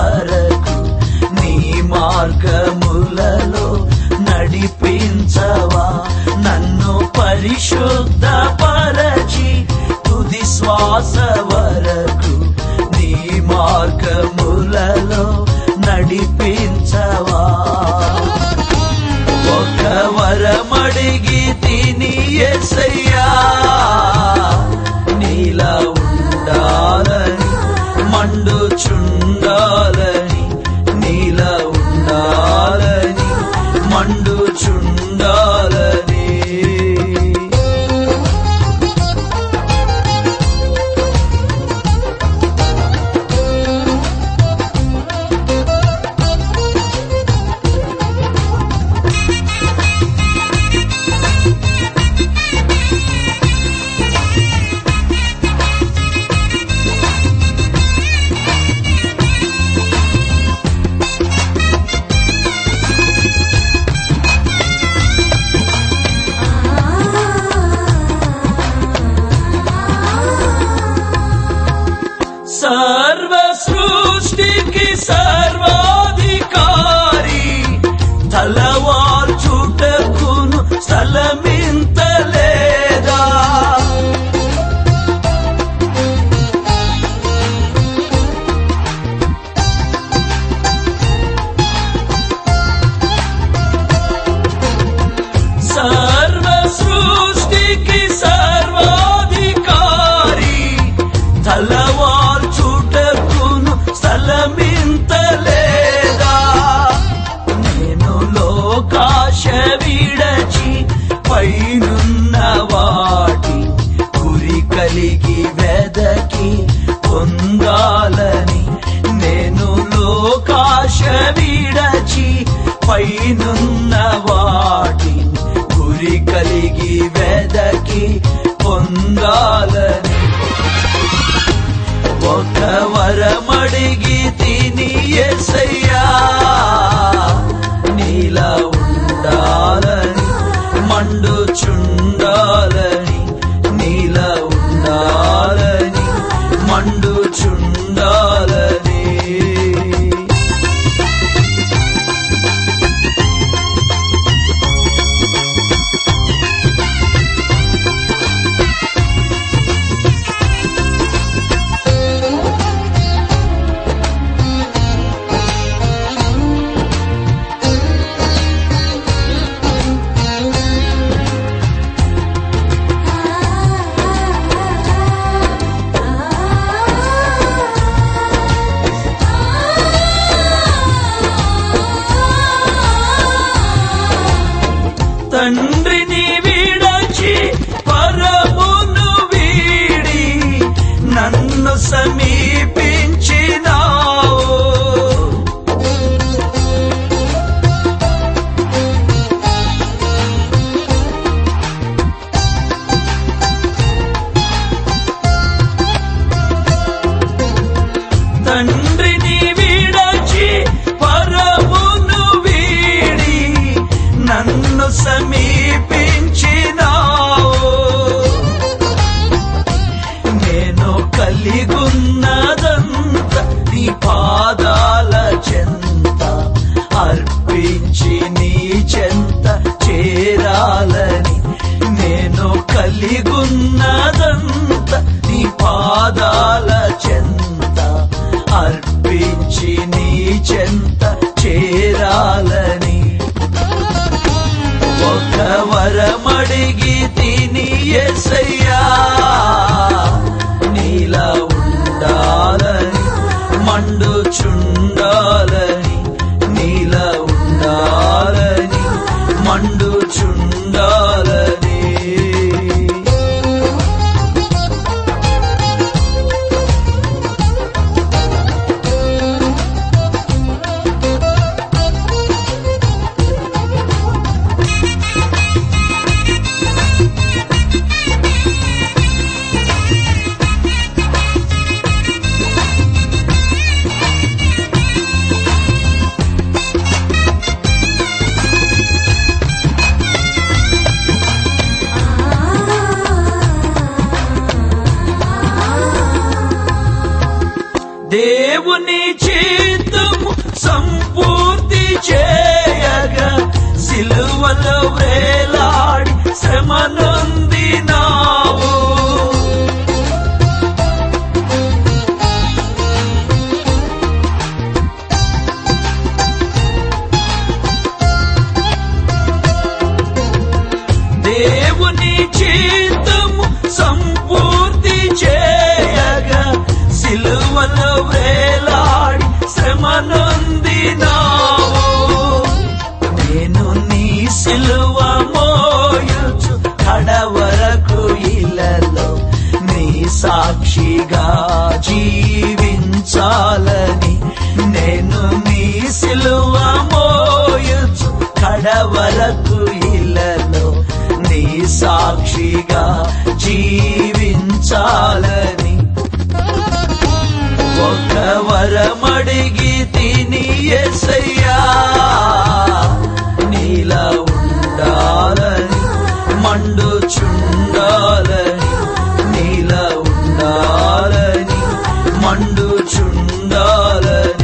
వరకు నీ మార్గములలో నడిపించవా నన్ను పరిశుద్ధ పరచి తుది శ్వాస వరకు నీ మార్గములలో నడిపించవా ఒక వరమడిగి తిని ఎసయ్యా నీలా ఉండాలని మండుచుండాలని నీలా ఉండాలని మండుచుండాలని సర్వ సృష్టికి సర్వాధికారి తలవాల్చుటకును స్థలమింత లేదా సర్వ సృష్టికి సర్వాధికారి తలవాల్చుటకును స్థలమింత లేదా నేను లోకాశ విడచి పైనున్న వాటి గురి కలిగి వెదకి పొందాలని నేను లోకాశ విడచి పైనున్న వాటి గురి కలిగి వెదకి పొందాలని ఒక వరమడిగి తిని ఎసయ్యా నీలా ఉండాలని మండుచుండాలని నీలా ఉండాలని మండుచుండాలని తండ్రిని విడచి పరమును వీడి నన్ను సమీపించినావు తండ్రిని విడచి పరమును వీడి నన్ను సమీపించినావు నేను కలిగున్నదంత నీ పాదాల చెంత అర్పించి నీ చెంత చేరాలని నేను కలిగున్నదంత నీ పాదాల చెంత అర్పించి నీ చెంత చేరాలని ఒక వరమడిగి తిని ఎసయ్యా నీలా ఉండాలని మండుచుండాలని నీలా ఉండాలని మండుచుండాలని దేవుని చిత్తు సిలువలో వేలాడి శ్రమ నొందినావు దేవుని చిత్తము సంపూర్తి చేయగా సిలువలో వేలాడి శ్రమ నొందినావు నేను నీ సిలువ మోయుచు కడవరకు ఇలలో నీ సాక్షిగా జీవించాలని నేను నీ సిలువ మోయుచు కడవరకు ఇలలో నీ సాక్షిగా జీవించాలని ఒక వరమడిగి తిని ఎసయ్యా నీలా ఉండాలని మండుచుండాలని నీలా ఉండాలని మండుచుండాలని